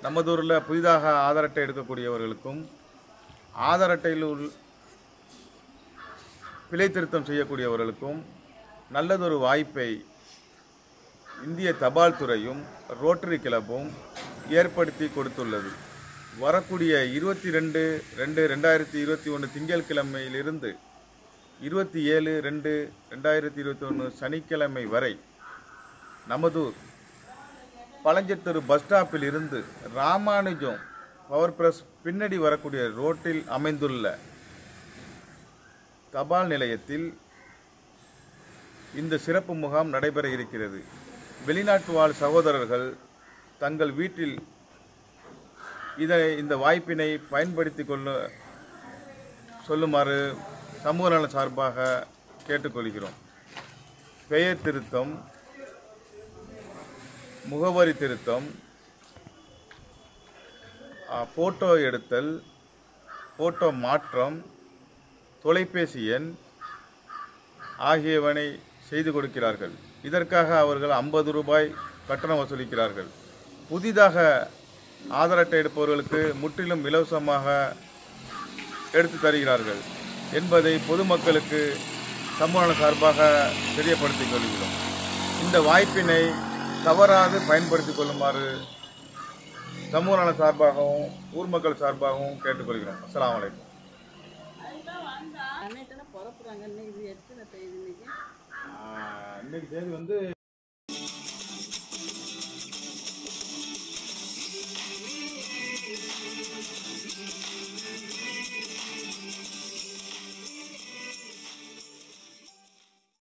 நமது ஊரில் புதிதாக ஆதார் அட்டை எடுக்கக்கூடியவர்களுக்கும் ஆதார் அட்டையில் உள் பிழை திருத்தம் செய்யக்கூடியவர்களுக்கும் நல்லதொரு வாய்ப்பை இந்திய தபால் துறையும் ரோட்டரி கிளப்பும் ஏற்படுத்தி கொடுத்துள்ளது வரக்கூடிய இருபத்தி ரெண்டு ரெண்டு ரெண்டாயிரத்தி இருபத்தி ஒன்று திங்கட்கிழமையிலிருந்து இருபத்தி ஏழு ரெண்டு ரெண்டாயிரத்தி இருபத்தி ஒன்று சனிக்கிழமை வரை நமதூர் பழஞ்சத்தெரு பஸ் ஸ்டாப்பில் இருந்து ராமானுஜம் பவர் பிரஸ் பின்னாடி வரக்கூடிய ரோட்டில் அமைந்துள்ள தபால் நிலையத்தில் இந்த சிறப்பு முகாம் நடைபெற இருக்கிறது வெளிநாட்டு வாழ் சகோதரர்கள் தங்கள் வீட்டில் இதை இந்த வாய்ப்பினை பயன்படுத்தி கொள்ள சொல்லுமாறு சமூக நலன் சார்பாக கேட்டுக்கொள்கிறோம் பெயர் திருத்தம் முகவரி திருத்தம் ஆ, போட்டோ எடுத்தல் போட்டோ மாற்றம் தொலைபேசி எண் ஆகியவனை செய்து கொடுக்கிறார்கள் இதற்காக அவர்கள் ஐம்பது ரூபாய் கட்டணம் வசூலிக்கிறார்கள் புதிதாக ஆதார் அட்டை எடுப்பவர்களுக்கு முற்றிலும் இலவசமாக எடுத்து தருகிறார்கள் என்பதை பொதுமக்களுக்கு சமூக சார்பாக தெரியப்படுத்திக் கொள்கிறோம் இந்த வாய்ப்பினை தவறாது பயன்படுத்திக் கொள்ளுமாறு சமூக நல சார்பாகவும் ஊர் மக்கள் சார்பாகவும் கேட்டுக்கொள்கிறோம் அஸ்ஸலாமு அலைக்கும் அன்னைக்கு புறப்புறாங்க இன்னைக்கு இது எத்தனை தேதி இன்னைக்கு இன்னைக்கு தேதி வந்து